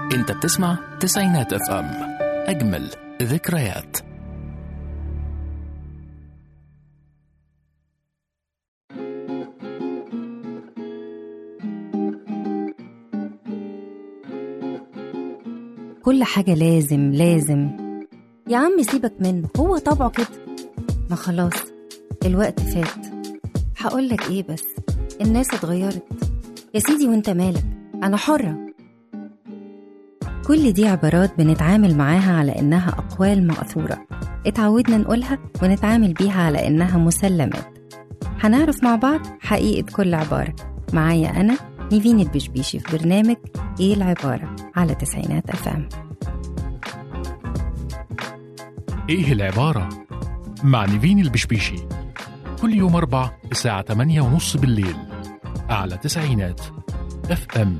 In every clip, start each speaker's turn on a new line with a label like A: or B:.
A: انت بتسمع تسعينات اف ام اجمل ذكريات
B: كل حاجة لازم لازم يا عم سيبك منه هو طبعه كده ما خلاص الوقت فات هقولك ايه بس الناس اتغيرت يا سيدي وانت مالك انا حرة كل دي عبارات بنتعامل معاها على انها اقوال مأثورة اتعودنا نقولها ونتعامل بيها على انها مسلمات هنعرف مع بعض حقيقة كل عبارة معايا أنا نيفين البشبيشي في برنامج إيه العبارة على تسعينات أفهم
A: ايه العبارة؟ مع نيفين البشبيشي كل يوم أربع الساعة 8 ونص بالليل على تسعينات اف ام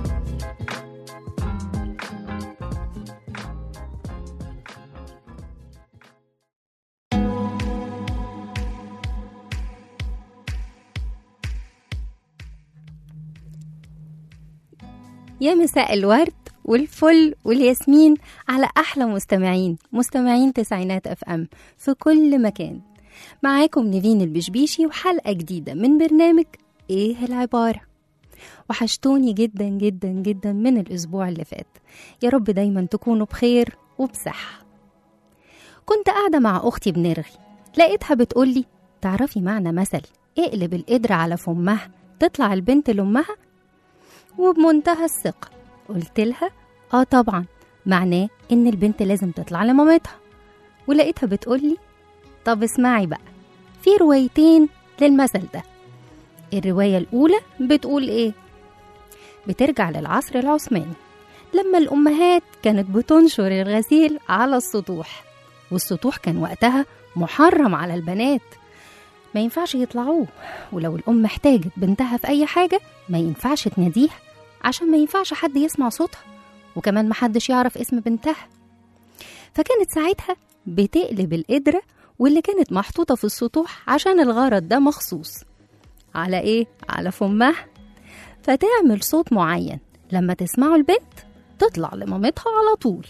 B: يا مساء الورد والفل والياسمين على أحلى مستمعين مستمعين تسعينات أف أم في كل مكان معاكم نيفين البشبيشي وحلقة جديدة من برنامج إيه العبارة وحشتوني جدا جدا جدا من الأسبوع اللي فات يا رب دايما تكونوا بخير وبصحة كنت قاعدة مع أختي بنرغي لقيتها بتقولي تعرفي معنى مثل اقلب القدرة على فمها تطلع البنت لأمها وبمنتهى الثقة قلت لها اه طبعا معناه ان البنت لازم تطلع لمامتها ولقيتها بتقولي طب اسمعي بقى في روايتين للمثل ده الرواية الأولى بتقول إيه؟ بترجع للعصر العثماني لما الأمهات كانت بتنشر الغسيل على السطوح والسطوح كان وقتها محرم على البنات ما ينفعش يطلعوه ولو الأم احتاجت بنتها في أي حاجة ما ينفعش تناديها عشان ما ينفعش حد يسمع صوتها وكمان محدش يعرف اسم بنتها فكانت ساعتها بتقلب القدرة واللي كانت محطوطة في السطوح عشان الغرض ده مخصوص على ايه؟ على فمها فتعمل صوت معين لما تسمعه البنت تطلع لمامتها على طول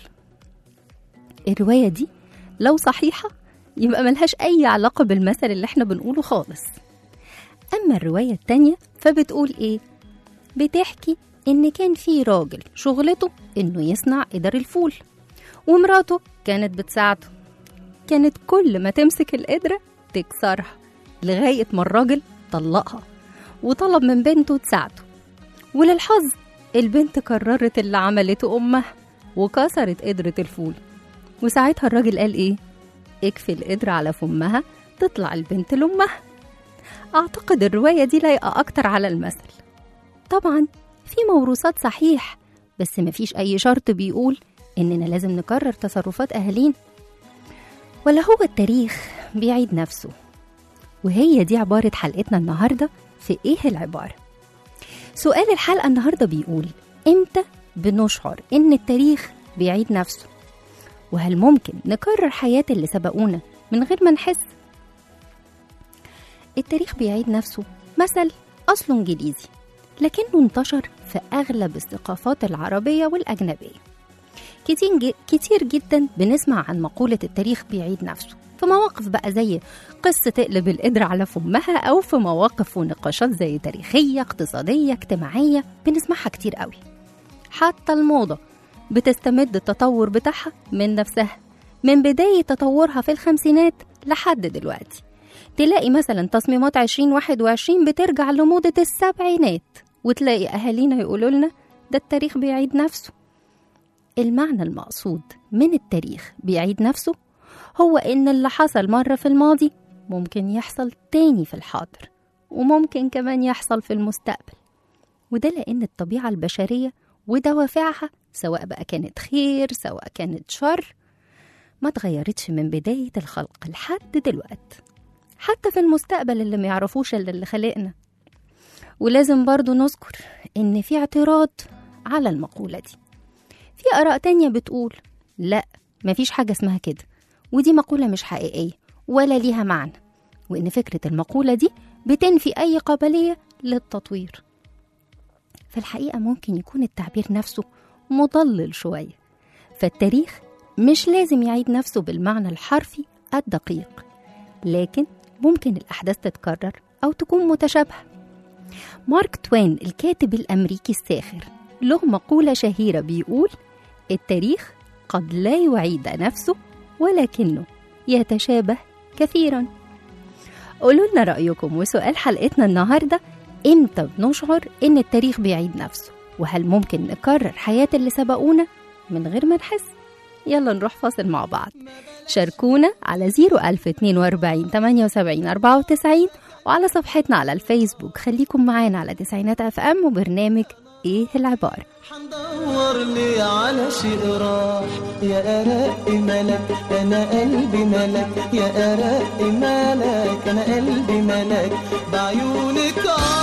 B: الرواية دي لو صحيحة يبقى ملهاش أي علاقة بالمثل اللي احنا بنقوله خالص أما الرواية التانية فبتقول إيه؟ بتحكي إن كان في راجل شغلته إنه يصنع قدر الفول ومراته كانت بتساعده كانت كل ما تمسك القدرة تكسرها لغاية ما الراجل طلقها وطلب من بنته تساعده وللحظ البنت قررت اللي عملته أمها وكسرت قدرة الفول وساعتها الراجل قال إيه؟ اكفي القدرة على فمها تطلع البنت لأمها أعتقد الرواية دي لايقة أكتر على المثل طبعا في موروثات صحيح بس مفيش أي شرط بيقول إننا لازم نكرر تصرفات أهالينا ولا هو التاريخ بيعيد نفسه وهي دي عبارة حلقتنا النهاردة في إيه العبارة سؤال الحلقة النهاردة بيقول إمتى بنشعر إن التاريخ بيعيد نفسه وهل ممكن نكرر حياة اللي سبقونا من غير ما نحس التاريخ بيعيد نفسه مثل أصله إنجليزي لكنه انتشر في أغلب الثقافات العربية والأجنبية كتير, كتير جدا بنسمع عن مقولة التاريخ بيعيد نفسه في مواقف بقى زي قصة تقلب القدر على فمها أو في مواقف ونقاشات زي تاريخية اقتصادية اجتماعية بنسمعها كتير قوي حتى الموضة بتستمد التطور بتاعها من نفسها من بداية تطورها في الخمسينات لحد دلوقتي تلاقي مثلا تصميمات 2021 بترجع لموضة السبعينات وتلاقي أهالينا يقولوا لنا ده التاريخ بيعيد نفسه المعنى المقصود من التاريخ بيعيد نفسه هو إن اللي حصل مرة في الماضي ممكن يحصل تاني في الحاضر وممكن كمان يحصل في المستقبل وده لأن الطبيعة البشرية ودوافعها سواء بقى كانت خير سواء كانت شر ما تغيرتش من بداية الخلق لحد دلوقت حتى في المستقبل اللي ما يعرفوش إلا اللي خلقنا ولازم برضو نذكر إن في اعتراض على المقولة دي في آراء تانية بتقول لا مفيش حاجة اسمها كده ودي مقولة مش حقيقية ولا ليها معنى وإن فكرة المقولة دي بتنفي أي قابلية للتطوير في الحقيقة ممكن يكون التعبير نفسه مضلل شوية فالتاريخ مش لازم يعيد نفسه بالمعنى الحرفي الدقيق لكن ممكن الأحداث تتكرر أو تكون متشابهة مارك توين الكاتب الأمريكي الساخر له مقولة شهيرة بيقول التاريخ قد لا يعيد نفسه ولكنه يتشابه كثيرا قولوا لنا رأيكم وسؤال حلقتنا النهاردة إمتى بنشعر إن التاريخ بيعيد نفسه وهل ممكن نكرر حياة اللي سبقونا من غير ما نحس يلا نروح فاصل مع بعض شاركونا على 01042 78 94 وعلى صفحتنا على الفيسبوك خليكم معانا على تسعينات اف ام وبرنامج ايه العبارة
C: حندور لي على شيء راح يا أرق ملك أنا قلبي ملك يا أرق ملك أنا قلبي ملك بعيونك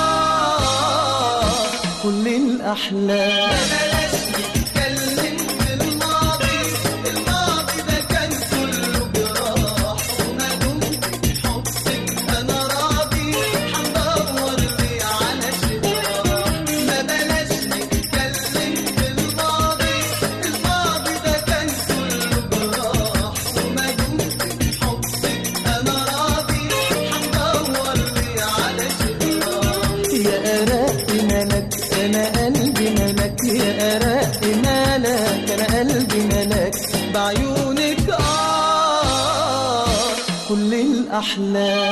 C: آه كل الأحلام بلاش نتكلم في الماضي الماضي ده كان كله جراح وما دمت بحبك أنا راضي حندور لي على شيء راح ما بلاش نتكلم في الماضي الماضي ده كان كله جراح وما دمت بحبك أنا راضي حندور لي على شيء راح يا أرق ملك أنا قلبي ملك يا أرق ملك أنا قلبي ملك بعيونك آه كل الأحلام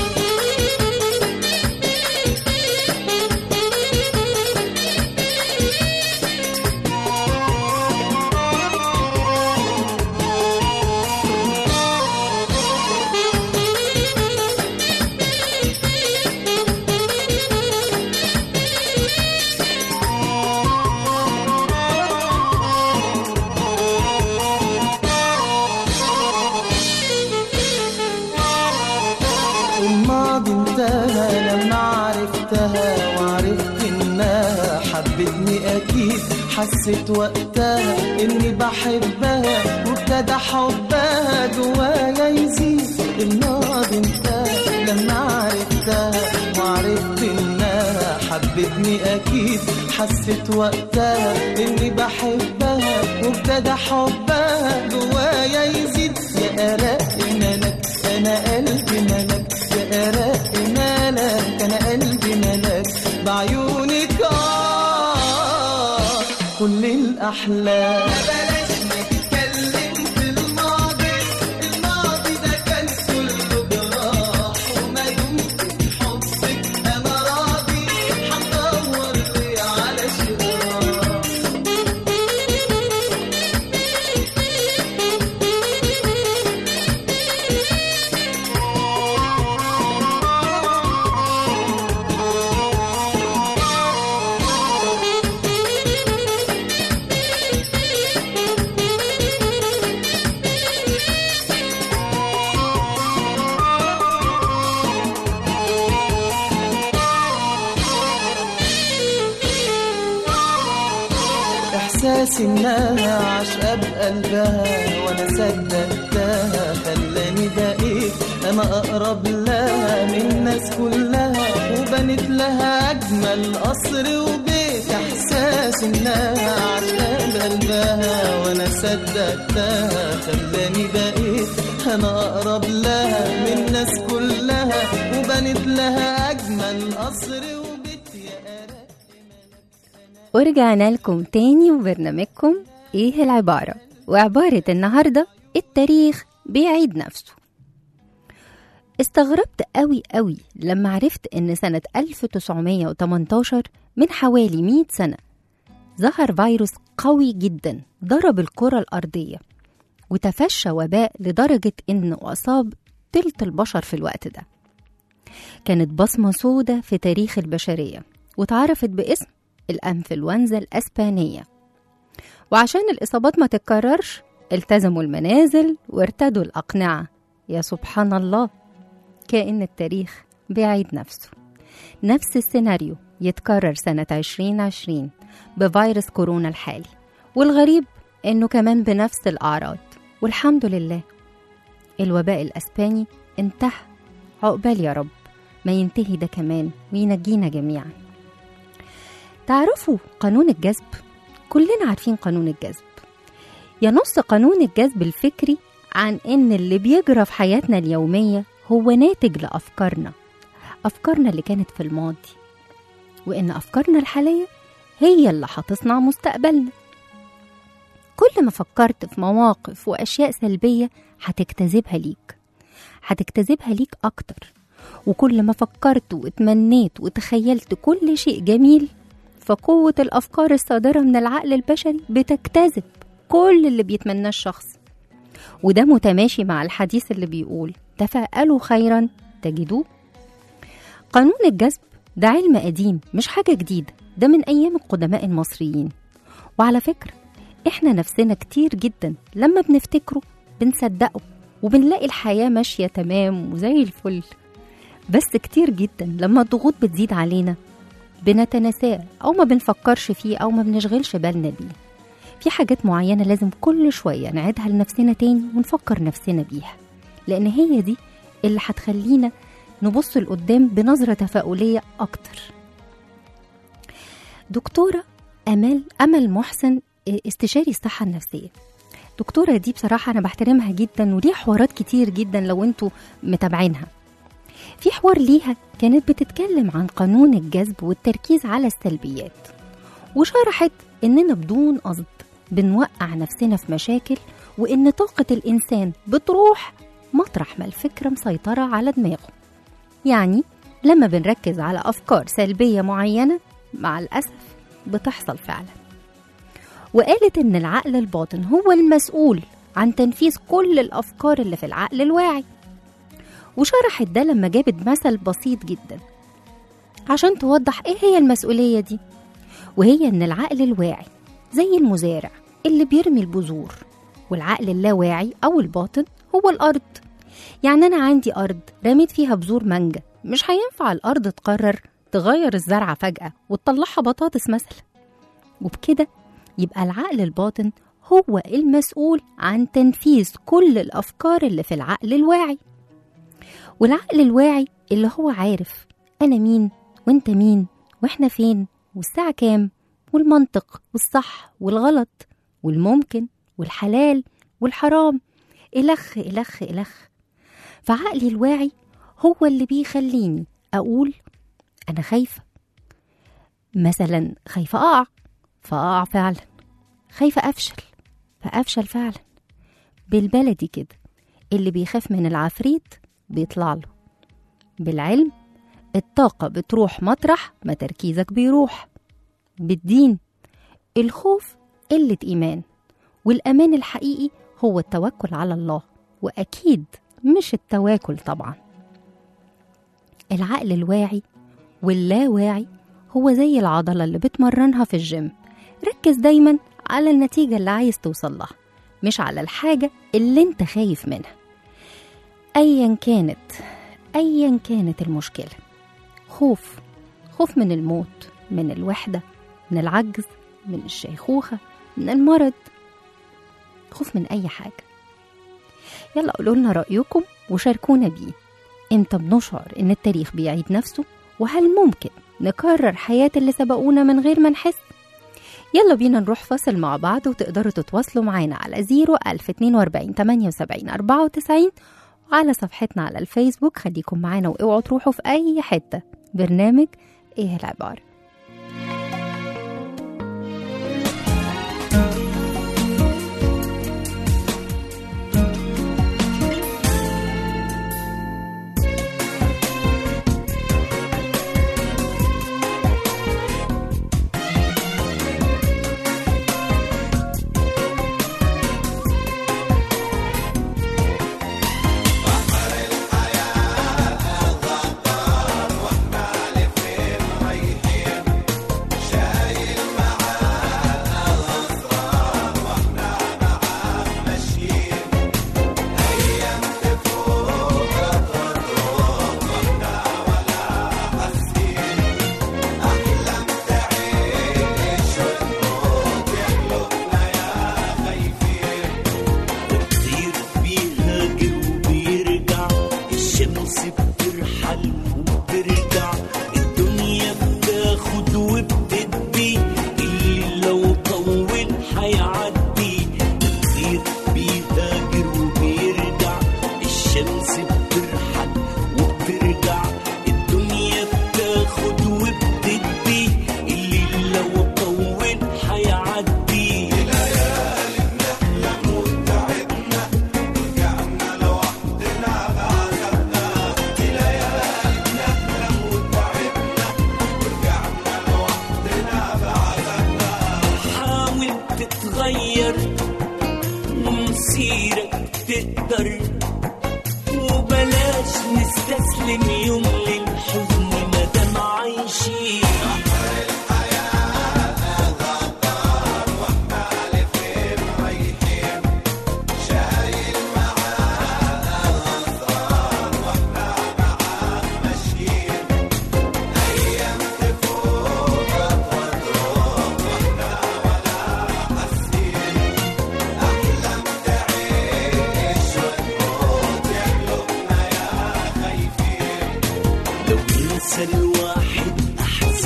C: الماضي انتهى لما عرفتها وعرفت انها حبتني اكيد حسيت وقتها اني بحبها وابتدى حبها جوايا يزيد الماضي انتهى لما عرفتها وعرفت انها حبتني اكيد حسيت وقتها اني بحبها وابتدى حبها جوايا يزيد يا آلاء ملك انا قلبي ملك يا آلاء ملك انا قلبي ملك بعيونك آه كل الاحلام بلاش نتكلم في الماضي الماضي ده كان كله جراح وما دمت بحبك انا راضي حندور لي على شيء راح احساس انها عشقة بقلبها وانا صدقتها خلاني بقيت انا اقرب لها من الناس كلها وبنت لها اجمل قصر وبيت احساس انها عشقة بقلبها وانا صدقتها خلاني بقيت انا اقرب لها من الناس كلها وبنت لها اجمل قصر وبيت يا آلاء
B: ورجعنا لكم تاني وبرنامجكم ايه العبارة وعبارة النهاردة التاريخ بيعيد نفسه استغربت قوي قوي لما عرفت ان سنة 1918 من حوالي 100 سنة ظهر فيروس قوي جدا ضرب الكرة الأرضية وتفشى وباء لدرجة انه أصاب تلت البشر في الوقت ده كانت بصمة سودة في تاريخ البشرية واتعرفت باسم الأنفلونزا الأسبانية وعشان الإصابات ما تتكررش التزموا المنازل وارتدوا الأقنعة يا سبحان الله كأن التاريخ بيعيد نفسه نفس السيناريو يتكرر سنة 2020 بفيروس كورونا الحالي والغريب إنه كمان بنفس الأعراض والحمد لله الوباء الأسباني انتهى عقبال يا رب ما ينتهي ده كمان وينجينا جميعا تعرفوا قانون الجذب كلنا عارفين قانون الجذب ينص قانون الجذب الفكري عن إن اللي بيجرى في حياتنا اليومية هو ناتج لأفكارنا أفكارنا اللي كانت في الماضي وإن أفكارنا الحالية هي اللي هتصنع مستقبلنا كل ما فكرت في مواقف وأشياء سلبية هتجتذبها ليك هتجتذبها ليك أكتر وكل ما فكرت واتمنيت وتخيلت كل شيء جميل فقوة الأفكار الصادرة من العقل البشري بتجتذب كل اللي بيتمناه الشخص وده متماشي مع الحديث اللي بيقول تفاءلوا خيرا تجدوه قانون الجذب ده علم قديم مش حاجة جديدة ده من أيام القدماء المصريين وعلى فكرة إحنا نفسنا كتير جدا لما بنفتكره بنصدقه وبنلاقي الحياة ماشية تمام وزي الفل بس كتير جدا لما الضغوط بتزيد علينا بنتناساه أو ما بنفكرش فيه أو ما بنشغلش بالنا بيه في حاجات معينة لازم كل شوية نعيدها لنفسنا تاني ونفكر نفسنا بيها لأن هي دي اللي هتخلينا نبص لقدام بنظرة تفاؤلية أكتر دكتورة أمل أمل محسن استشاري الصحة النفسية دكتورة دي بصراحة أنا بحترمها جدا وليها حوارات كتير جدا لو انتوا متابعينها في حوار ليها كانت بتتكلم عن قانون الجذب والتركيز على السلبيات وشرحت إننا بدون قصد بنوقع نفسنا في مشاكل وإن طاقة الإنسان بتروح مطرح ما الفكرة مسيطرة على دماغه يعني لما بنركز على أفكار سلبية معينة مع الأسف بتحصل فعلا وقالت إن العقل الباطن هو المسؤول عن تنفيذ كل الأفكار اللي في العقل الواعي وشرحت ده لما جابت مثل بسيط جدا عشان توضح ايه هي المسؤولية دي وهي ان العقل الواعي زي المزارع اللي بيرمي البذور والعقل اللاواعي او الباطن هو الارض يعني انا عندي ارض رميت فيها بذور مانجا مش هينفع الارض تقرر تغير الزرعة فجأة وتطلعها بطاطس مثلا وبكده يبقى العقل الباطن هو المسؤول عن تنفيذ كل الافكار اللي في العقل الواعي والعقل الواعي اللي هو عارف أنا مين وأنت مين وإحنا فين والساعة كام والمنطق والصح والغلط والممكن والحلال والحرام إلخ إلخ إلخ فعقلي الواعي هو اللي بيخليني أقول أنا خايفة مثلا خايفة أقع فأقع فعلا خايفة أفشل فأفشل فعلا بالبلدي كده اللي بيخاف من العفريت بيطلع له بالعلم الطاقة بتروح مطرح ما تركيزك بيروح بالدين الخوف قلة إيمان والأمان الحقيقي هو التوكل على الله وأكيد مش التواكل طبعا العقل الواعي واللاواعي هو زي العضلة اللي بتمرنها في الجيم ركز دايما على النتيجة اللي عايز توصل لها مش على الحاجة اللي انت خايف منها ايا كانت ايا كانت المشكله خوف خوف من الموت من الوحده من العجز من الشيخوخه من المرض خوف من اي حاجه يلا قولوا لنا رايكم وشاركونا بيه امتى بنشعر ان التاريخ بيعيد نفسه وهل ممكن نكرر حياه اللي سبقونا من غير ما نحس يلا بينا نروح فاصل مع بعض وتقدروا تتواصلوا معانا على 0 1042 78 94 وعلى صفحتنا على الفيسبوك خليكم معانا واوعوا تروحوا في اي حته برنامج ايه العباره
C: واحنا لفين رايحين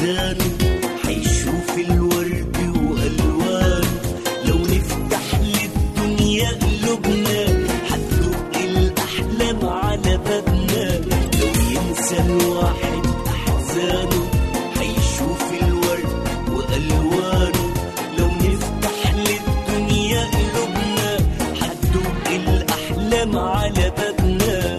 D: أحزانه هيشوف الورد وألوانه لو نفتح للدنيا قلوبنا هتدق الأحلام على بابنا لو ينسى الواحد أحزانه هيشوف الورد وألوانه لو نفتح للدنيا قلوبنا هتدق الأحلام على بابنا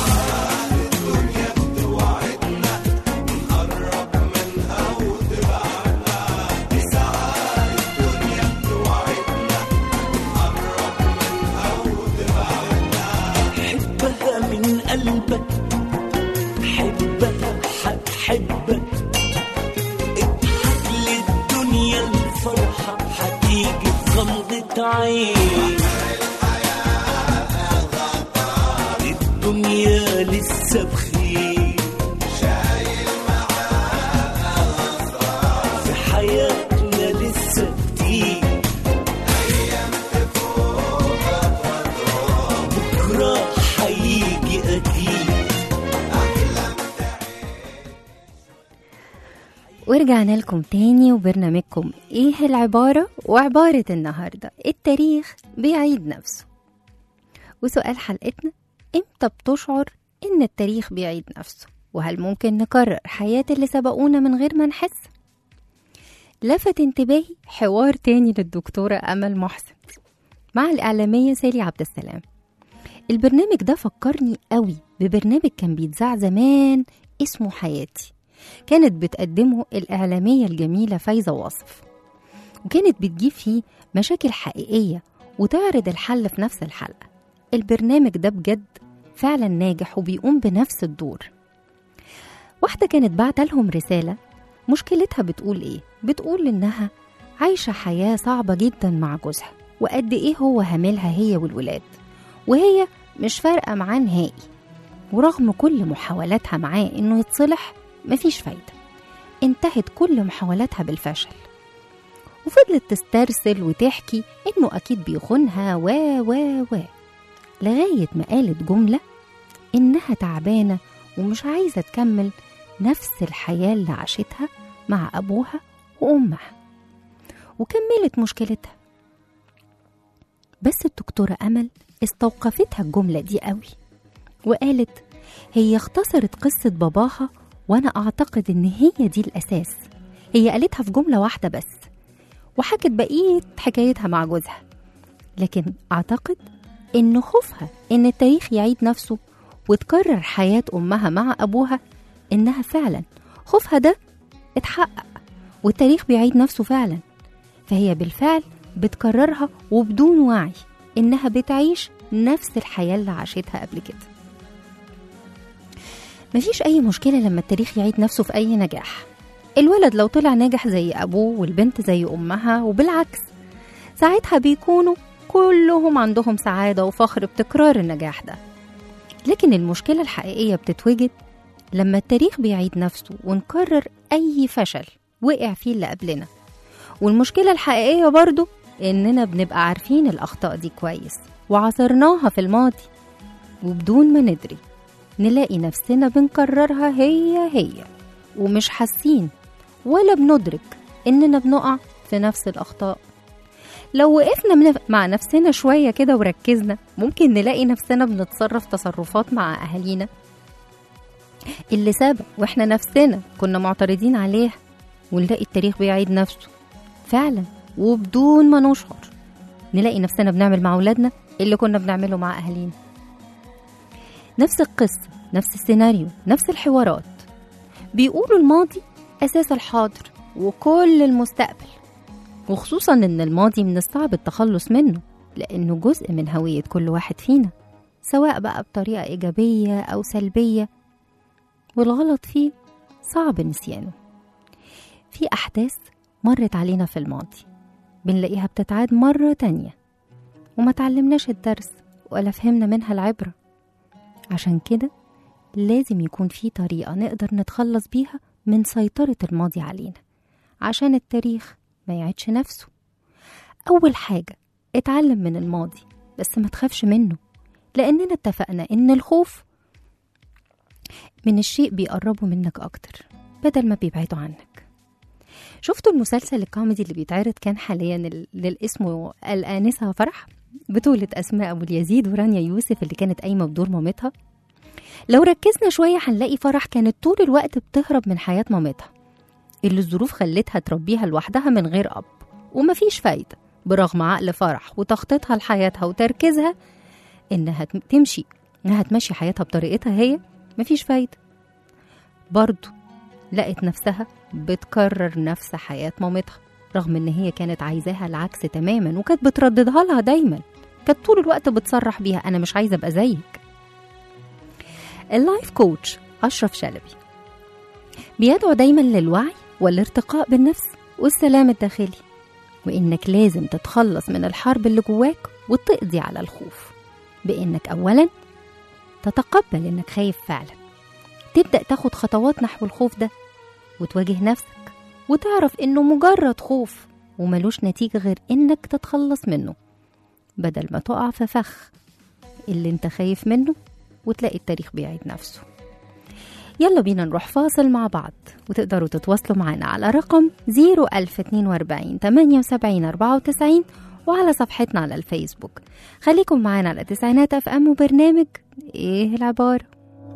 D: حبها من قلبك حبها هتحبك اضحك للدنيا الفرحة هتيجي في غمضة عين الدنيا لسه بخير في حياتنا لسه كتير بكرة هيجي أكيد
B: ورجعنا لكم تاني وبرنامجكم ايه العبارة وعبارة النهاردة التاريخ بيعيد نفسه وسؤال حلقتنا امتى بتشعر ان التاريخ بيعيد نفسه وهل ممكن نكرر حياة اللي سبقونا من غير ما نحس لفت انتباهي حوار تاني للدكتورة أمل محسن مع الإعلامية سالي عبد السلام البرنامج ده فكرني قوي ببرنامج كان بيتذاع زمان اسمه حياتي كانت بتقدمه الإعلامية الجميلة فايزة واصف وكانت بتجيب فيه مشاكل حقيقية وتعرض الحل في نفس الحلقة البرنامج ده بجد فعلا ناجح وبيقوم بنفس الدور واحدة كانت بعتة لهم رسالة مشكلتها بتقول ايه؟ بتقول انها عايشة حياة صعبة جدا مع جوزها وقد ايه هو هاملها هي والولاد وهي مش فارقة معاه نهائي ورغم كل محاولاتها معاه انه يتصلح مفيش فايدة انتهت كل محاولاتها بالفشل وفضلت تسترسل وتحكي انه اكيد بيخونها و و و لغاية ما قالت جملة انها تعبانة ومش عايزة تكمل نفس الحياة اللي عاشتها مع أبوها وأمها وكملت مشكلتها بس الدكتورة أمل استوقفتها الجملة دي قوي وقالت هي اختصرت قصة باباها وأنا أعتقد إن هي دي الأساس هي قالتها في جملة واحدة بس وحكت بقية حكايتها مع جوزها لكن أعتقد إن خوفها إن التاريخ يعيد نفسه وتكرر حياة أمها مع أبوها إنها فعلا خوفها ده اتحقق والتاريخ بيعيد نفسه فعلا فهي بالفعل بتكررها وبدون وعي إنها بتعيش نفس الحياة اللي عاشتها قبل كده مفيش أي مشكلة لما التاريخ يعيد نفسه في أي نجاح الولد لو طلع ناجح زي أبوه والبنت زي أمها وبالعكس ساعتها بيكونوا كلهم عندهم سعادة وفخر بتكرار النجاح ده لكن المشكلة الحقيقية بتتوجد لما التاريخ بيعيد نفسه ونكرر أي فشل وقع فيه اللي قبلنا والمشكلة الحقيقية برضو إننا بنبقى عارفين الأخطاء دي كويس وعصرناها في الماضي وبدون ما ندري نلاقي نفسنا بنكررها هي هي ومش حاسين ولا بندرك إننا بنقع في نفس الأخطاء لو وقفنا من- مع نفسنا شوية كده وركزنا ممكن نلاقي نفسنا بنتصرف تصرفات مع أهالينا اللي سبق واحنا نفسنا كنا معترضين عليها ونلاقي التاريخ بيعيد نفسه فعلا وبدون ما نشعر نلاقي نفسنا بنعمل مع أولادنا اللي كنا بنعمله مع أهالينا نفس القصة نفس السيناريو نفس الحوارات بيقولوا الماضي أساس الحاضر وكل المستقبل وخصوصا إن الماضي من الصعب التخلص منه لأنه جزء من هوية كل واحد فينا سواء بقى بطريقة إيجابية أو سلبية والغلط فيه صعب نسيانه في أحداث مرت علينا في الماضي بنلاقيها بتتعاد مرة تانية وما تعلمناش الدرس ولا فهمنا منها العبرة عشان كده لازم يكون في طريقة نقدر نتخلص بيها من سيطرة الماضي علينا عشان التاريخ ما يعيدش نفسه أول حاجة اتعلم من الماضي بس ما تخافش منه لأننا اتفقنا إن الخوف من الشيء بيقربه منك أكتر بدل ما بيبعدوا عنك شفتوا المسلسل الكوميدي اللي بيتعرض كان حاليا ال- اللي اسمه الآنسة فرح بطولة أسماء أبو اليزيد ورانيا يوسف اللي كانت قايمة بدور مامتها لو ركزنا شوية هنلاقي فرح كانت طول الوقت بتهرب من حياة مامتها اللي الظروف خلتها تربيها لوحدها من غير أب ومفيش فايدة برغم عقل فرح وتخطيطها لحياتها وتركيزها إنها تم- تمشي إنها تمشي حياتها بطريقتها هي مفيش فايدة برضو لقت نفسها بتكرر نفس حياة مامتها رغم إن هي كانت عايزاها العكس تماما وكانت بترددها لها دايما كانت طول الوقت بتصرح بيها أنا مش عايزة أبقى زيك اللايف كوتش أشرف شلبي بيدعو دايما للوعي والارتقاء بالنفس والسلام الداخلي وإنك لازم تتخلص من الحرب اللي جواك وتقضي على الخوف بإنك أولا تتقبل إنك خايف فعلا تبدأ تاخد خطوات نحو الخوف ده وتواجه نفسك وتعرف إنه مجرد خوف وملوش نتيجة غير إنك تتخلص منه بدل ما تقع في فخ اللي انت خايف منه وتلاقي التاريخ بيعيد نفسه يلا بينا نروح فاصل مع بعض وتقدروا تتواصلوا معنا على رقم 01042 78 94 وعلى صفحتنا على الفيسبوك خليكم معانا على تسعينات اف ام وبرنامج ايه العبارة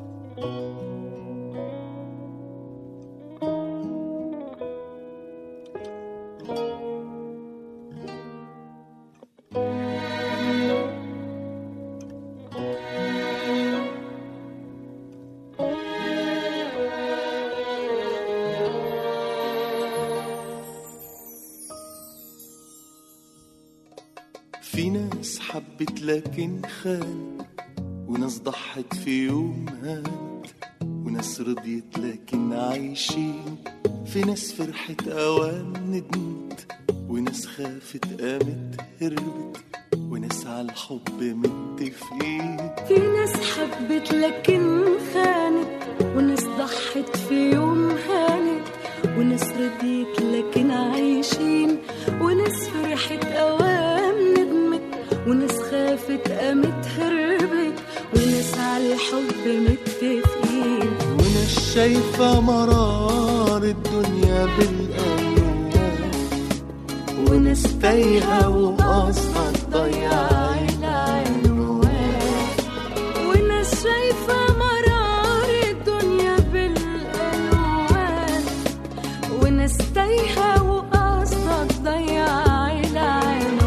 C: في ناس حبت لكن خان وناس ضحت في يوم هانت وناس رضيت لكن عايشين في ناس فرحت اوام ندمت وناس خافت قامت هربت وناس على الحب متفقين
E: في ناس حبت لكن خانت وناس ضحت في يوم هانت وناس رضيت لكن عايشين وناس فرحت أوام ندمت وناس خافت قامت هربت وناس على الحب متفقين
C: وناس شايفة مرار الدنيا بالألوان
E: وناس
C: تايهة وقصدها تضيع
E: العنوان وناس شايفة مرار الدنيا بالألوان وناس تايهة وقصدها تضيع العنوان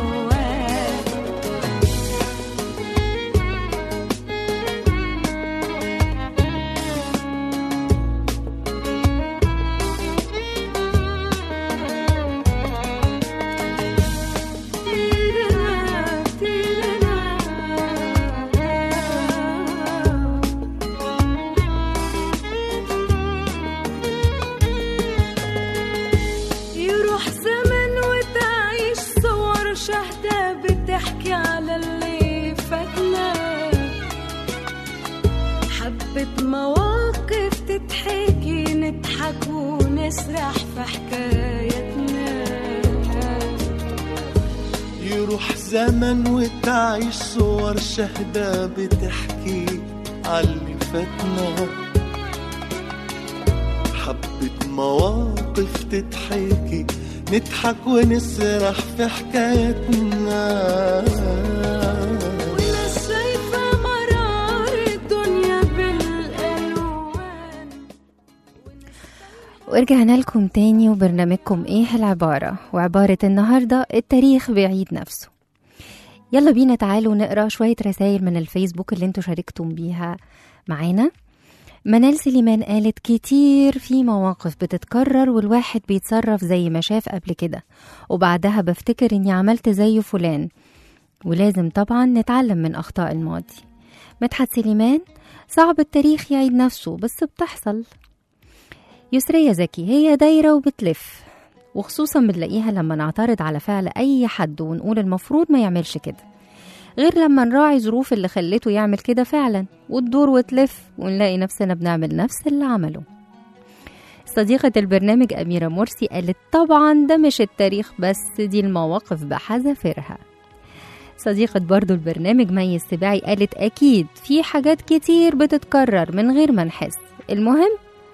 E: تيرنا تيرنا يروح زمن وتعيش صور شهدة بتحكي على اللي فاتنا حبة مواقف تتحكي نضحك ونسرح في حكايتنا
C: يروح زمن وتعيش صور شهدة بتحكي عاللي فاتنا حبة مواقف تتحكي نضحك ونسرح في حكايتنا
E: وناس شايفة مرار الدنيا بالألوان
B: ورجعنا لكم تاني وبرنامجكم ايه العبارة وعبارة النهاردة التاريخ بيعيد نفسه يلا بينا تعالوا نقرا شوية رسائل من الفيسبوك اللي انتوا شاركتم بيها معانا منال سليمان قالت كتير في مواقف بتتكرر والواحد بيتصرف زي ما شاف قبل كده وبعدها بفتكر اني عملت زي فلان ولازم طبعا نتعلم من أخطاء الماضي مدحت سليمان صعب التاريخ يعيد نفسه بس بتحصل يسرية زكي هي دايرة وبتلف وخصوصا بنلاقيها لما نعترض على فعل أي حد ونقول المفروض ما يعملش كده غير لما نراعي ظروف اللي خلته يعمل كده فعلا وتدور وتلف ونلاقي نفسنا بنعمل نفس اللي عمله صديقة البرنامج أميرة مرسي قالت طبعا ده مش التاريخ بس دي المواقف بحذافيرها صديقة برضو البرنامج مي السباعي قالت أكيد في حاجات كتير بتتكرر من غير ما نحس المهم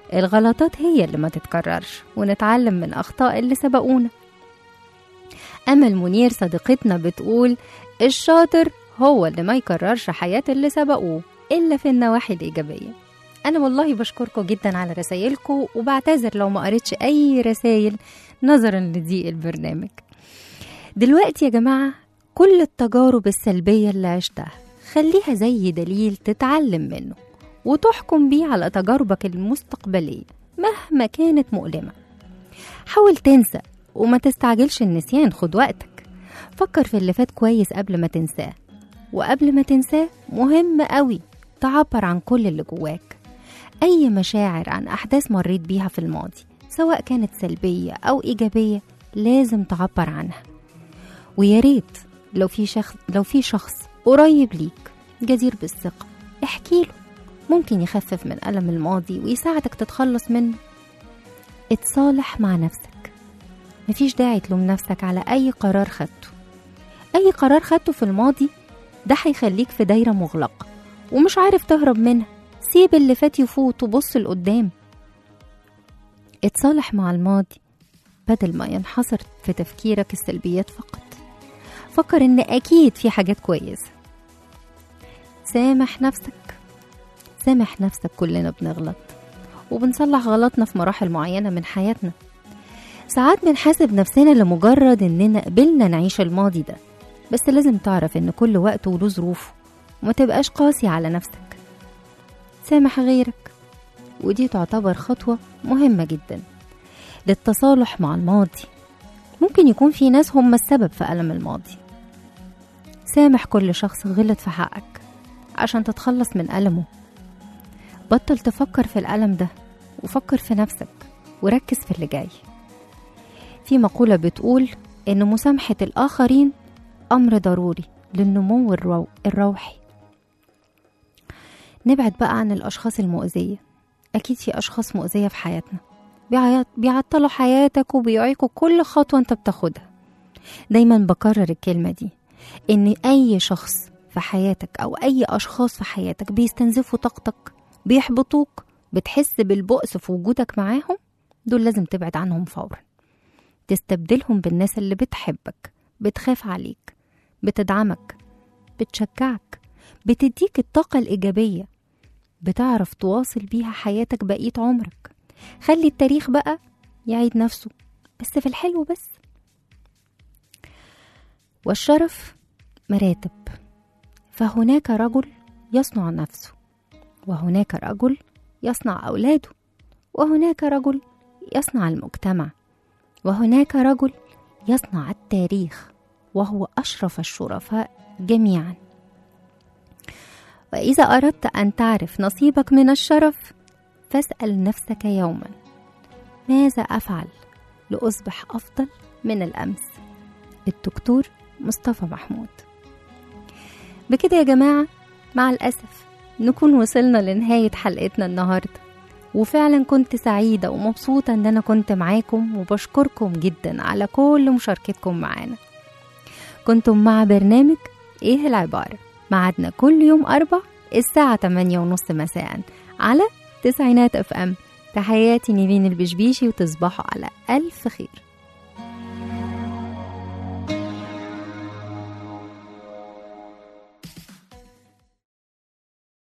B: الغلطات هي اللي ما تتكررش ونتعلم من أخطاء اللي سبقونا أمل منير صديقتنا بتقول الشاطر هو اللي ما يكررش حياة اللي سبقوه إلا في النواحي الإيجابية أنا والله بشكركم جدا على رسايلكم وبعتذر لو ما قريتش أي رسايل نظرا لضيق البرنامج دلوقتي يا جماعة كل التجارب السلبية اللي عشتها خليها زي دليل تتعلم منه وتحكم بيه على تجاربك المستقبلية مهما كانت مؤلمة حاول تنسى وما تستعجلش النسيان خد وقتك فكر في اللي فات كويس قبل ما تنساه وقبل ما تنساه مهم قوي تعبر عن كل اللي جواك أي مشاعر عن أحداث مريت بيها في الماضي سواء كانت سلبية أو إيجابية لازم تعبر عنها ويا ريت لو في شخص لو في شخص قريب ليك جدير بالثقة احكي له ممكن يخفف من ألم الماضي ويساعدك تتخلص منه اتصالح مع نفسك مفيش داعي تلوم نفسك على أي قرار خدته أي قرار خدته في الماضي ده هيخليك في دايرة مغلقة ومش عارف تهرب منها سيب اللي فات يفوت وبص لقدام اتصالح مع الماضي بدل ما ينحصر في تفكيرك السلبيات فقط فكر ان اكيد في حاجات كويسة سامح نفسك سامح نفسك كلنا بنغلط وبنصلح غلطنا في مراحل معينة من حياتنا ساعات بنحاسب نفسنا لمجرد اننا قبلنا نعيش الماضي ده بس لازم تعرف ان كل وقت وله ظروفه وما تبقاش قاسي على نفسك سامح غيرك ودي تعتبر خطوة مهمة جدا للتصالح مع الماضي ممكن يكون في ناس هم السبب في ألم الماضي سامح كل شخص غلط في حقك عشان تتخلص من ألمه بطل تفكر في الألم ده وفكر في نفسك وركز في اللي جاي في مقولة بتقول إن مسامحة الآخرين أمر ضروري للنمو الرو... الروحي نبعد بقى عن الأشخاص المؤذية أكيد في أشخاص مؤذية في حياتنا بيعيط- بيعطلوا حياتك وبيعيقوا كل خطوة أنت بتاخدها دايما بكرر الكلمة دي إن أي شخص في حياتك أو أي أشخاص في حياتك بيستنزفوا طاقتك بيحبطوك بتحس بالبؤس في وجودك معاهم دول لازم تبعد عنهم فورا تستبدلهم بالناس اللي بتحبك بتخاف عليك بتدعمك بتشجعك بتديك الطاقة الإيجابية بتعرف تواصل بيها حياتك بقية عمرك خلي التاريخ بقى يعيد نفسه بس في الحلو بس والشرف مراتب فهناك رجل يصنع نفسه وهناك رجل يصنع أولاده وهناك رجل يصنع المجتمع وهناك رجل يصنع التاريخ وهو أشرف الشرفاء جميعا وإذا أردت أن تعرف نصيبك من الشرف فاسأل نفسك يوما ماذا أفعل لأصبح أفضل من الأمس الدكتور مصطفى محمود بكده يا جماعة مع الأسف نكون وصلنا لنهاية حلقتنا النهاردة وفعلا كنت سعيدة ومبسوطة ان انا كنت معاكم وبشكركم جدا على كل مشاركتكم معانا كنتم مع برنامج ايه العبارة معادنا كل يوم أربع الساعة 8 ونص مساء على تسعينات اف ام تحياتي نيفين البشبيشي وتصبحوا على ألف خير